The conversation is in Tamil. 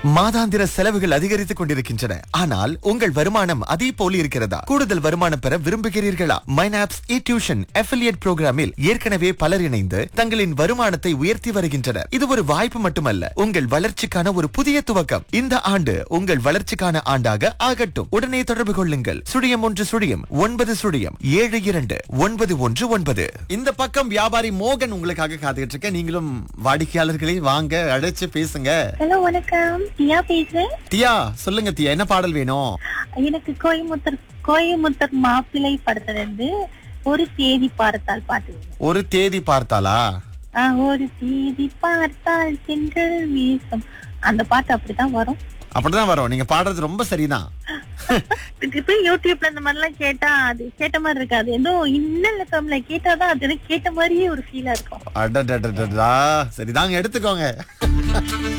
மாதாந்திர செலவுகள் அதிகரித்துக் கொண்டிருக்கின்றன ஆனால் உங்கள் வருமானம் அதே போல இருக்கிறதா கூடுதல் வருமானம் பெற விரும்புகிறீர்களா மைனாப்ஸ் இ டியூஷன் அஃபிலியேட் புரோகிராமில் ஏற்கனவே பலர் இணைந்து தங்களின் வருமானத்தை உயர்த்தி வருகின்றனர் இது ஒரு வாய்ப்பு மட்டுமல்ல உங்கள் வளர்ச்சிக்கான ஒரு புதிய துவக்கம் இந்த ஆண்டு உங்கள் வளர்ச்சிக்கான ஆண்டாக ஆகட்டும் உடனே தொடர்பு கொள்ளுங்கள் சுழியம் ஒன்று சுழியம் ஒன்பது சுழியம் ஏழு இரண்டு ஒன்பது ஒன்று ஒன்பது இந்த பக்கம் வியாபாரி மோகன் உங்களுக்காக காத்துக்கிட்டு இருக்க நீங்களும் வாடிக்கையாளர்களை வாங்க அழைச்சு பேசுங்க ஹலோ வணக்கம் தியா பேசுறேன் தியா சொல்லுங்க தியா என்ன பாடல் வேணும் எனக்கு கோயமுத்தர் கோயமுத்தர் மாப்பிள்ளை படத்துல இருந்து ஒரு தேதி பார்த்தால் பாட்டு வேணும். ஒரு தேதி பார்த்தாளா ஆ, ஒரு தேதி பார்த்தால் சென்றல் வீசம் அந்த பாட்டு அப்படிதான் வரும் அப்படிதான் வரும் நீங்க பாடுறது ரொம்ப சரிதான் திருப்பி யூடியூப்ல இந்த மாதிரி எல்லாம் கேட்டா அது கேட்ட மாதிரி இருக்காது ஏதோ இன்னல் கம்ல கேட்டாதான் அது எனக்கு கேட்ட மாதிரியே ஒரு ஃபீலா இருக்கும் அடடடடடா சரிதாங்க எடுத்துக்கோங்க